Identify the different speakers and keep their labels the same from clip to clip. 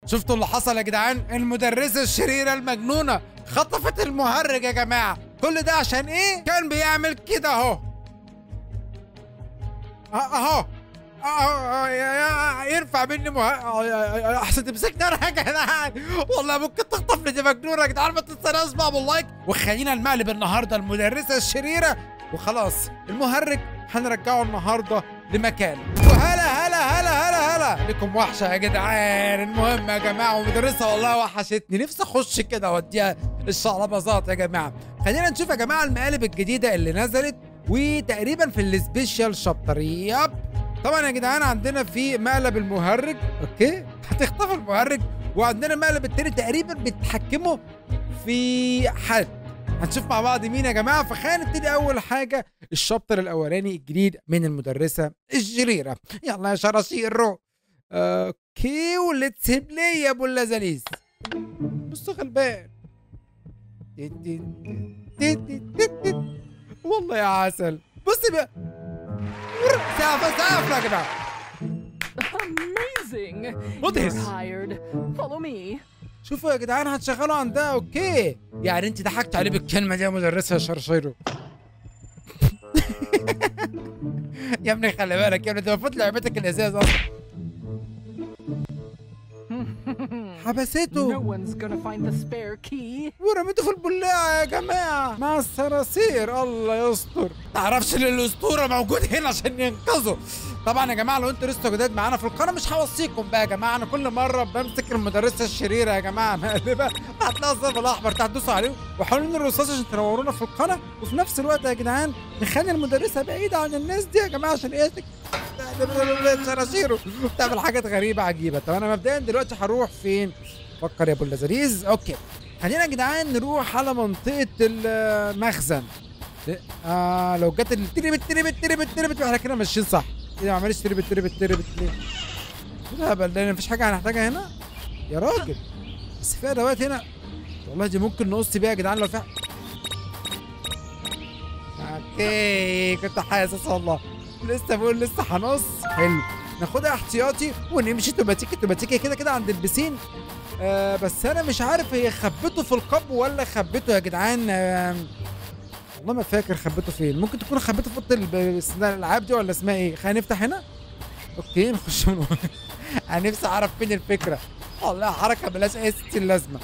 Speaker 1: شفتوا اللي حصل يا جدعان المدرسة الشريرة المجنونة خطفت المهرج يا جماعة كل ده عشان ايه كان بيعمل كده اهو أه- اهو أهو، يا- يا- ينفع مني مه... احسن تمسكني انا يا جدعان والله ممكن تخطفني دي مجنونه يا جدعان ما تنساناش بقى باللايك وخلينا نمقلب النهارده المدرسه الشريره وخلاص المهرج هنرجعه النهارده لمكانه وهلا هلا هلا هلا هلا لكم وحشه يا جدعان المهم يا جماعه ومدرسه والله وحشتني نفسي اخش كده اوديها الشعلبازات يا جماعه خلينا نشوف يا جماعه المقالب الجديده اللي نزلت وتقريبا في السبيشال شابتر ياب طبعا يا جدعان عندنا في مقلب المهرج اوكي هتخطف المهرج وعندنا المقلب التاني تقريبا بيتحكموا في حد هنشوف مع بعض مين يا جماعه فخلينا نبتدي اول حاجه الشابتر الاولاني الجديد من المدرسه الشريره يلا يا شراشيرو اوكي وليتس بلاي يا ابو اللذاذيز بص غلبان والله يا عسل بص بقى سقف سقف يا جماعه
Speaker 2: Amazing!
Speaker 1: مدهش
Speaker 2: You're hired. Follow me.
Speaker 1: شوفوا يا جدعان هتشغلوا عندها اوكي يعني انت ضحكت عليه بالكلمه دي يا مدرسه يا شرشيرو يا ابني خلي بالك يا ابني ده المفروض لعبتك الاساس اصلا
Speaker 2: No
Speaker 1: حبسته
Speaker 2: one's gonna find the spare key.
Speaker 1: ورميته في البلاعه يا جماعه مع الصراصير الله يستر تعرفش ان الاسطوره موجود هنا عشان ينقذه طبعا يا جماعه لو انتوا لسه جداد معانا في القناه مش هوصيكم بقى يا جماعه انا كل مره بمسك المدرسه الشريره يا جماعه مقلبه هتلاقي الصف الاحمر تحت دوسوا عليه وحاولوا الرصاص عشان تنورونا في القناه وفي نفس الوقت يا جدعان نخلي المدرسه بعيده عن الناس دي يا جماعه عشان ايه شراشيره بتعمل حاجات غريبه عجيبه طب انا مبدئيا دلوقتي هروح فين فكر يا ابو اللذيذ اوكي خلينا يا جدعان نروح على منطقه المخزن آه لو جت التربت تربت تربت تربت احنا كده ماشيين صح ايه ما عملش تربت تربت تربت ليه؟ ايه الهبل ده مفيش حاجه هنحتاجها هنا؟ يا راجل بس في ادوات هنا والله دي ممكن نقص بيها يا جدعان لو في اوكي كنت حاسس والله لسه بقول لسه هنقص حلو ناخدها احتياطي ونمشي توماتيكي توماتيكي كده كده عند البسين آه بس انا مش عارف هي خبته في القب ولا خبته يا جدعان آه والله ما فاكر خبته فين ممكن تكون خبته في اوضه الب- الالعاب دي ولا اسمها ايه خلينا نفتح هنا اوكي نخش من ورا. انا نفسي اعرف فين الفكره والله حركه بلاش اي ستين لازمه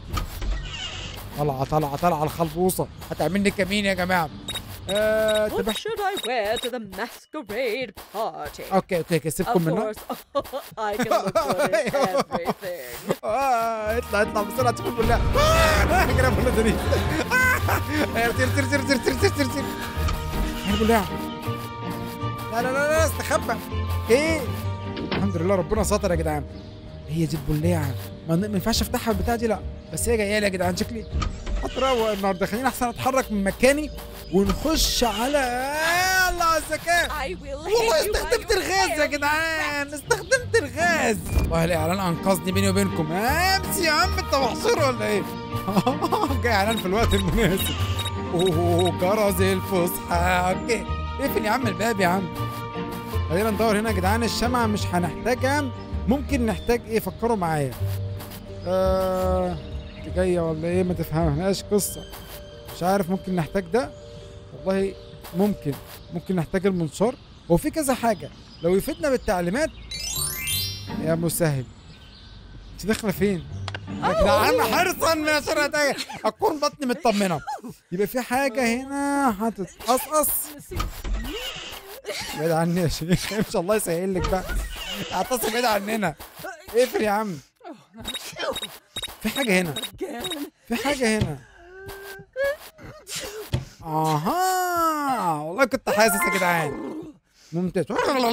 Speaker 1: طالعه طالعه طالعه الخلبوصه هتعملني كمين يا جماعه آه طب
Speaker 3: What should I wear to the masquerade party?
Speaker 1: اوكي اوكي اوكي سيبكم
Speaker 3: Of
Speaker 1: منها
Speaker 3: course, I can look good in everything.
Speaker 1: آه اطلع اطلع بسرعه شوف بالله آه اجري ابو اللذيذ آه تير تير تير تير تير تير تير تير يا بالله لا لا لا لا استخبى ايه الحمد لله ربنا ستر يا جدعان هي دي البلاعه ما ما ينفعش افتحها البتاع دي لا بس هي جايه لي يا جدعان شكلي هتروق النهارده خليني احسن اتحرك من مكاني ونخش على آه الله على الذكاء
Speaker 3: I will
Speaker 1: والله
Speaker 3: hit you while
Speaker 1: استخدمت
Speaker 3: you're
Speaker 1: الغاز يا
Speaker 3: there,
Speaker 1: جدعان استخدمت الغاز والله الاعلان انقذني بيني وبينكم امس يا عم انت محصور ولا ايه جاي اعلان في الوقت المناسب اوه جرس الفسحه اوكي اقفل يا عم الباب يا عم خلينا ندور هنا يا جدعان الشمعة مش هنحتاجها ممكن نحتاج ايه فكروا معايا آه دي جاية ولا ايه ما تفهمهاش قصة مش عارف ممكن نحتاج ده والله ممكن ممكن نحتاج المنشار هو في كذا حاجة لو يفيدنا بالتعليمات يا مسهل انت داخلة فين؟ يا جدعان حرصا يا شرطة اكون بطني مطمنة يبقى في حاجة هنا هتتقصقص بعيد عني يا شيخ ان شاء الله يسهل لك بقى اعتصم بعيد عننا اقفل يا عم في حاجة هنا
Speaker 2: Again.
Speaker 1: في حاجة هنا اها والله كنت حاسس يا جدعان ممتاز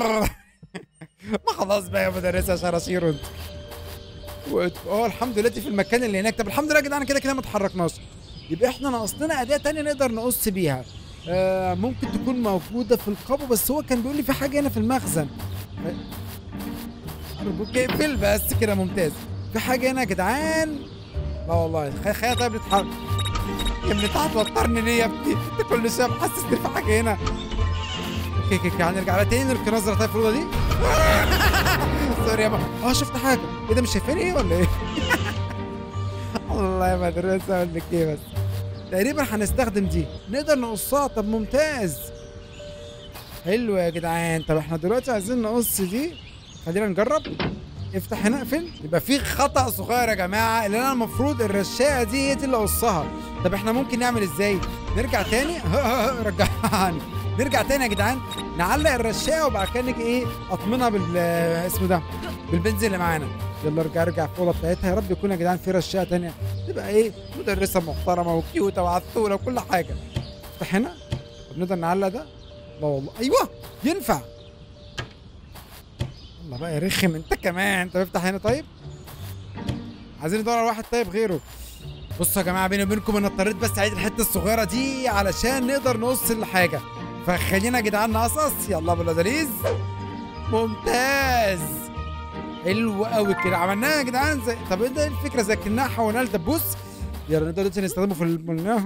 Speaker 1: ما خلاص بقى يا مدرسة شراشير انت وقت- اه الحمد لله دي في المكان اللي هناك طب الحمد لله يا جدعان كده كده ما اتحركناش يبقى احنا ناقصنا اداة تانية نقدر نقص بيها آه ممكن تكون موجودة في القبو بس هو كان بيقول لي في حاجة هنا في المخزن ارجوك اقفل بس كده ممتاز في حاجة هنا يا جدعان لا والله خي خي طيب نتحرك يا ابني انت هتوترني ليه يا ابني انت كل شويه محسسني في حاجه هنا اوكي اوكي اوكي هنرجع على تاني نركن نظره طيب في الاوضه دي سوري يا ما اه شفت حاجه ايه ده مش شايفاني ايه ولا ايه والله يا مدرسه اقول لك ايه بس تقريبا هنستخدم دي نقدر نقصها طب ممتاز حلو يا جدعان طب احنا دلوقتي عايزين نقص دي خلينا نجرب افتح هنا اقفل يبقى في خطأ صغير يا جماعة اللي انا المفروض الرشاقة دي هي دي اللي اقصها طب احنا ممكن نعمل ازاي نرجع تاني رجعني نرجع تاني يا جدعان نعلق الرشاقة وبعد كده نيجي ايه اطمنها بال اسمه ده بالبنزين اللي معانا يلا ارجع ارجع في الاوضه بتاعتها يا رب يكون يا جدعان في رشاقة تانية تبقى ايه مدرسة محترمة وكيوتة وعسولة وكل حاجة افتح هنا طب نقدر نعلق ده لا والله ايوه ينفع الله بقى يا رخم انت كمان طب افتح هنا طيب عايزين ندور على واحد طيب غيره بصوا يا جماعه بيني وبينكم انا اضطريت بس اعيد الحته الصغيره دي علشان نقدر نقص الحاجه فخلينا يا جدعان نقصص يلا ابو اللذيذ ممتاز حلو قوي كده عملناها يا جدعان زي طب ايه ده الفكره زي كانها حولناها لدبوس يلا نقدر دلوقتي نستخدمه في الم...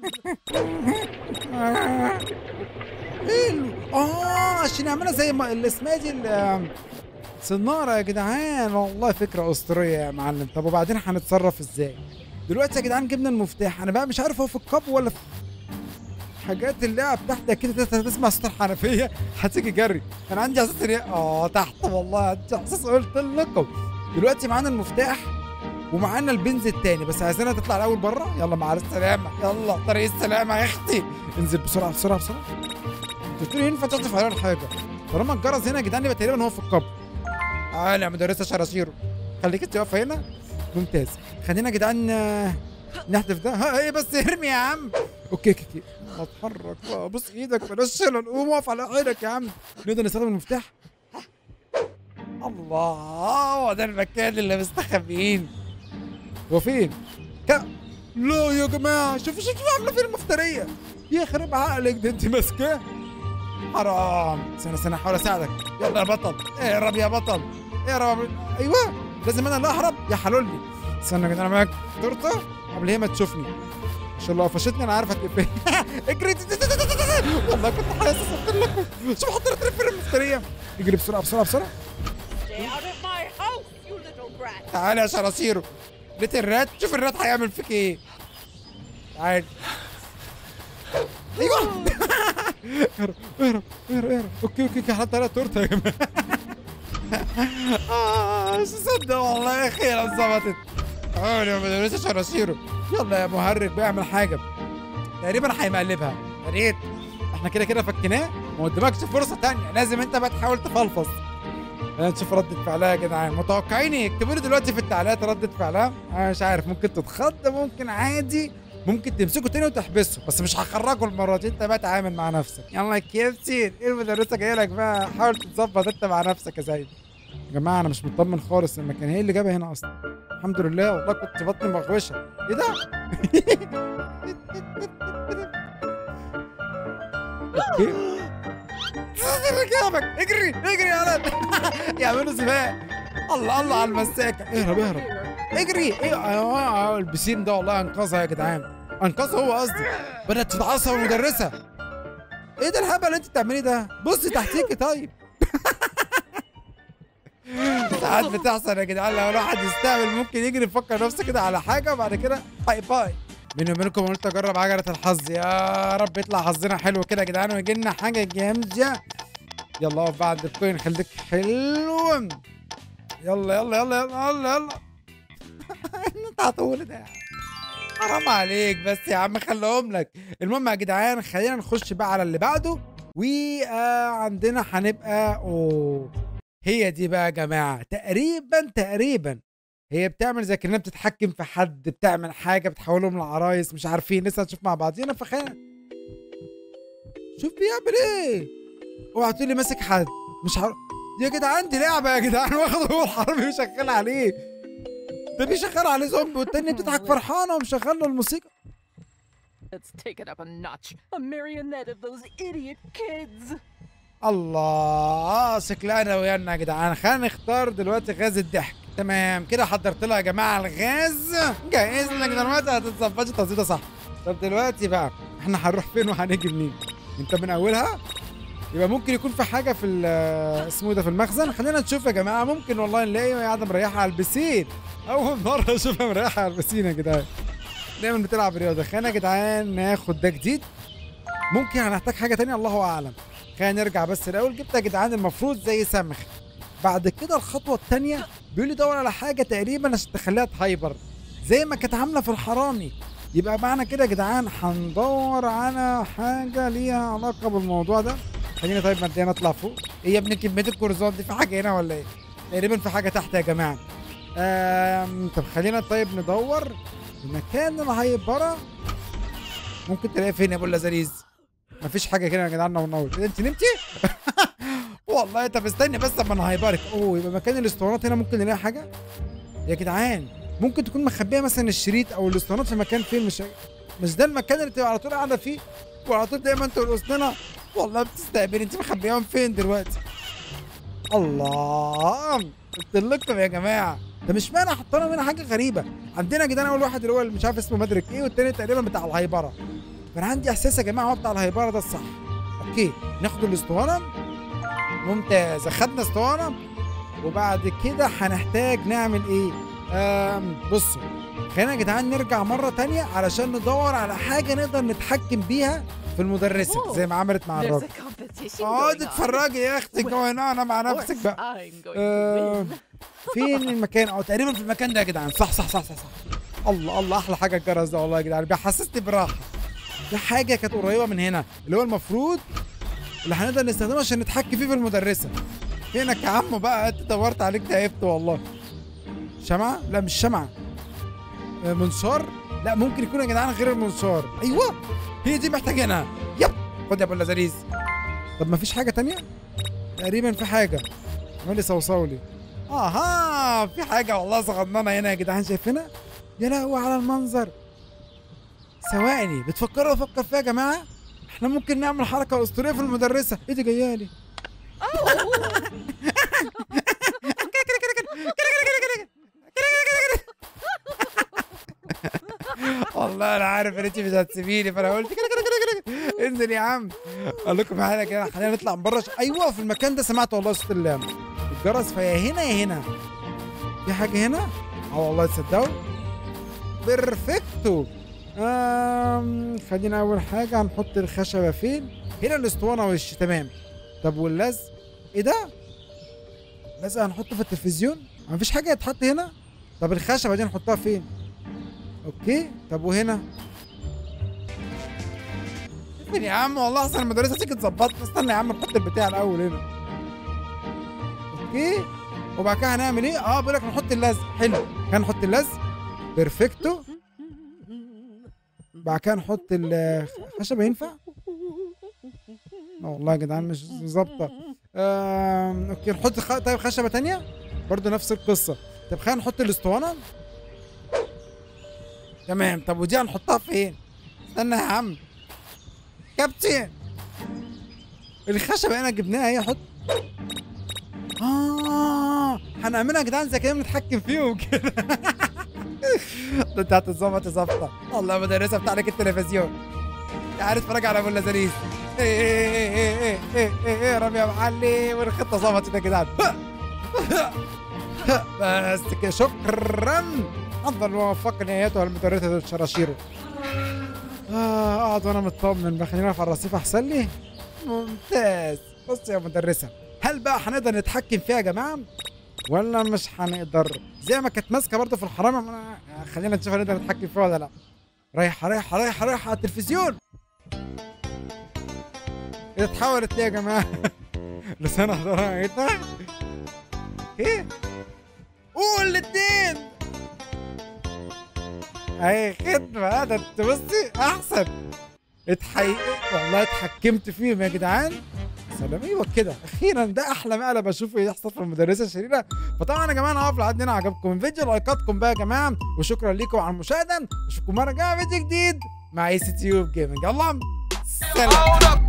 Speaker 1: حلو اه عشان نعملها زي ما اللي اسمها دي ال- صنارة يا جدعان والله فكرة أسطورية يا معلم طب وبعدين هنتصرف ازاي دلوقتي يا جدعان جبنا المفتاح انا بقى مش عارف هو في القب ولا في حاجات اللعب تحت كده تس- تسمع صوت الحنفية هتيجي جري انا عندي احساس ان هي- اه تحت والله عندي احساس قلت لكم دلوقتي معانا المفتاح ومعانا البنز التاني بس عايزينها تطلع الاول بره يلا مع السلامة يلا طريق السلامة يا اختي انزل بسرعة بسرعة بسرعة قلت له ينفع تعطف علينا الحاجة طالما الجرس هنا يا جدعان يبقى تقريبا هو في القبر تعالى يا مدرسة شراشيرو خليك انت واقفة هنا ممتاز خلينا يا جدعان آه، نحذف ده ها ايه بس ارمي يا عم اوكي اوكي اوكي الله اتحرك بقى بص ايدك بلاش شلل قوم اقف على عينك يا عم نقدر نستخدم المفتاح الله هو ده المكان اللي مستخبيين هو فين؟ ك... لا يا جماعة شوفوا شوفوا عاملة فين المفترية يخرب عقلك ده انت ماسكاه حرام استنى استنى احاول اساعدك يلا يا بطل اهرب يا بطل اهرب ايوه لازم انا اللي اهرب يا حلولي استنى يا جدعان انا معاك تورته قبل هي ما تشوفني عشان لو قفشتني انا عارف هتقفل اجري والله كنت حاسس قلت لكم شوف حط لي في المفتريه اجري بسرعه بسرعه بسرعه
Speaker 3: Stay out of my house, you little brat.
Speaker 1: تعالى يا شراصيرو لقيت الرات شوف الرات هيعمل فيك ايه تعال ايوه اهرب اهرب اهرب اهرب اوكي اوكي اوكي حط عليها تورته يا جماعه اه مش مصدق والله اخيرا ظبطت تعالى يا مدرسة شراصيرو يلا يا مهرج بقى اعمل حاجه تقريبا هيمقلبها يا ريت احنا كده كده فكناه ما قدامكش فرصه تانية لازم انت بقى تحاول تفلفص خلينا نشوف ردة فعلها يا جدعان متوقعين ايه اكتبوا لي دلوقتي في التعليقات ردة فعلها انا مش عارف ممكن تتخض ممكن عادي ممكن تمسكه تاني وتحبسه بس مش هخرجه المره دي انت بقى تعامل مع نفسك يلا يا كيفتي ايه المدرسه جايه لك بقى حاول تتظبط انت مع نفسك يا سيد يا جماعه انا مش مطمن خالص المكان هي اللي جابها هنا اصلا الحمد لله والله كنت بطني مغوشه ايه ده اوكي جابك اجري اجري يا ولد يعملوا سباق الله الله على المساكه اهرب اهرب اجري ايه آه، آه، البسين ده والله انقذها يا جدعان انقذها هو قصدي بدات تتعصب المدرسه ايه ده الهبل اللي انت بتعمليه ده بصي تحتيكي طيب ساعات بتحصل يا جدعان لو الواحد يستقبل ممكن يجري يفكر نفسه كده على حاجه وبعد كده باي باي بيني وبينكم قلت اجرب عجله الحظ يا رب يطلع حظنا حلو كده يا جدعان ويجي لنا حاجه جامده يلا اقف بعد الكوين خليك حلو يلا يلا يلا يلا يلا يلا انت هتقول ده حرام عليك بس يا عم خليهم لك المهم يا جدعان خلينا نخش بقى على اللي بعده وعندنا هنبقى اوه هي دي بقى يا جماعه تقريبا تقريبا هي بتعمل زي كانها بتتحكم في حد بتعمل حاجه بتحولهم لعرايس مش عارفين لسه هنشوف مع بعضينا فخلينا شوف بيعمل ايه اوعى تقول لي ماسك حد مش عارف يا جدعان دي لعبه يا جدعان واخده هو الحرامي وشغال عليه ده بيشغل عليه زومبي والتانية بتضحك فرحانه ومشغل له الموسيقى
Speaker 2: Let's take it up a notch. A marionette of those idiot kids.
Speaker 1: الله شكلها انا ويانا يا جدعان خلينا نختار دلوقتي غاز الضحك تمام كده حضرت لها يا جماعه الغاز جاهز لك دلوقتي هتتظبطي تظبيطه صح طب دلوقتي بقى احنا هنروح فين وهنيجي منين انت من اولها يبقى ممكن يكون في حاجه في ال- اسمه إيه ده في المخزن خلينا نشوف يا جماعه ممكن والله نلاقي وهي قاعده مريحه على البسين اول مره اشوفها مريحه على البسين يا جدعان دايما بتلعب رياضه خلينا يا جدعان ناخد ده جديد ممكن هنحتاج حاجه تانية الله اعلم خلينا نرجع بس الاول جبت يا جدعان المفروض زي سمخ بعد كده الخطوه الثانيه بيقول لي دور على حاجه تقريبا عشان تخليها تهايبر زي ما كانت عامله في الحرامي يبقى معنى كده يا جدعان هندور على حاجه ليها علاقه بالموضوع ده خلينا طيب مبدئيا اطلع فوق ايه يا ابني كميه الكورزات دي في حاجه هنا ولا ايه تقريبا في حاجه تحت يا جماعه آم طب خلينا طيب ندور المكان الهايبره ممكن تلاقي فين يا ابو اللذيذ مفيش حاجه كده يا جدعان ونور كده انت نمتي والله طب استني بس اما انا هيبارك اوه يبقى مكان الاسطوانات هنا ممكن نلاقي حاجه يا جدعان ممكن تكون مخبيه مثلا الشريط او الاسطوانات في مكان فين مش مش ده المكان اللي تبقى على طول قاعده فيه وعلى طول دايما ترقص لنا والله بتستقبلي انت مخبياهم فين دلوقتي الله قلت لكم يا جماعه ده مش معنى حط لهم هنا حاجه غريبه عندنا يا جدعان اول واحد اللي هو اللي مش عارف اسمه مدرك ايه والتاني تقريبا بتاع الهايبره فانا عندي احساس يا جماعه هو بتاع الهايبره ده الصح اوكي ناخد الاسطوانه ممتاز اخدنا اسطوانه وبعد كده هنحتاج نعمل ايه آم بصوا خلينا يا جدعان نرجع مره تانية علشان ندور على حاجه نقدر نتحكم بيها في المدرسه زي ما عملت مع
Speaker 2: There's
Speaker 1: الراجل
Speaker 2: a competition
Speaker 1: اقعدي
Speaker 2: going on.
Speaker 1: اتفرجي يا اختي جوه انا مع
Speaker 2: Of
Speaker 1: نفسك
Speaker 2: course,
Speaker 1: بقى
Speaker 2: I'm going
Speaker 1: آه،
Speaker 2: to win.
Speaker 1: فين المكان اه تقريبا في المكان ده يا جدعان صح صح صح صح صح الله الله احلى حاجه الجرس ده والله يا جدعان بيحسسني براحه دي حاجه كانت قريبه من هنا اللي هو المفروض اللي هنقدر نستخدمه عشان نتحكم فيه في المدرسه فينك يا عم بقى انت دورت عليك تعبت والله شمعة؟ لا مش شمعة آه، منشار؟ لا ممكن يكون يا جدعان غير المنشار ايوه هي دي محتاجينها يب خد يا ابو اللذيذ طب ما فيش حاجة تانية؟ تقريبا في حاجة عمال لي صوصولي اها في حاجة والله صغننة هنا يا جدعان شايفينها؟ يا لهوي على المنظر ثواني بتفكروا افكر فيها يا جماعة؟ احنا ممكن نعمل حركة اسطورية في المدرسة ايه دي جايه لي؟ والله انا عارف ان انت مش هتسيبيني فانا قلت كده كده كده كده انزل يا عم اقول لكم حاجه كده خلينا نطلع من بره ايوه في المكان ده سمعت والله صوت ال- الجرس فيا هنا يا هنا في حاجه هنا اه والله تصدقوا بيرفكتو آم خلينا اول حاجه هنحط الخشبه فين هنا الاسطوانه وش تمام طب واللزق ايه ده لزق هنحطه في التلفزيون مفيش حاجه يتحط هنا طب الخشبه دي نحطها فين اوكي طب وهنا فين يا عم والله احسن المدرسه تيجي تظبطنا استنى يا عم نحط البتاع الاول هنا اوكي وبعد كده هنعمل ايه اه بيقول لك نحط اللزق حلو كان نحط اللزق بيرفكتو بعد كده نحط الخشبه ينفع لا والله يا جدعان مش ظابطه آم، اوكي نحط خ... طيب خشبه تانية برضو نفس القصه طب خلينا نحط الاسطوانه تمام طب ودي هنحطها فين استنى يا عم كابتن الخشبه هنا جبناها هي حط اه هنعملها يا جدعان زي كده بنتحكم فيهم كده ده انت هتتظبط ظبطه والله مدرسه بتاع عليك التلفزيون تعالى اتفرج على ابو اللذيذ ايه ايه ايه ايه ايه ايه ايه ايه رامي يا معلم والخطه ظبطت يا جدعان بس كده شكرا افضل موفقني ايتها المدرسه الشراشير اه اقعد وانا مطمن بقى خليني ارفع الرصيف احسن لي ممتاز بص يا مدرسه هل بقى هنقدر نتحكم فيها يا جماعه ولا مش هنقدر زي ما كانت ماسكه برضه في الحرامه ما أنا- خلينا نشوف هنقدر نتحكم فيها ولا لا رايحه رايحه رايحه رايحه على التلفزيون اتحولت ليه يا جماعه لسانها ضربتها ايه قول الاتنين اي خدمة ده انت بصي احسن اتحي والله اتحكمت فيهم يا جدعان سلام ايوه كده اخيرا ده احلى مقلب اشوفه يحصل في المدرسه الشريره فطبعا يا جماعه انا هقف لحد هنا عجبكم الفيديو لايكاتكم بقى يا جماعه وشكرا لكم على المشاهده اشوفكم مره جايه فيديو جديد مع اي سي تيوب جيمنج يلا سلام
Speaker 4: Hold up.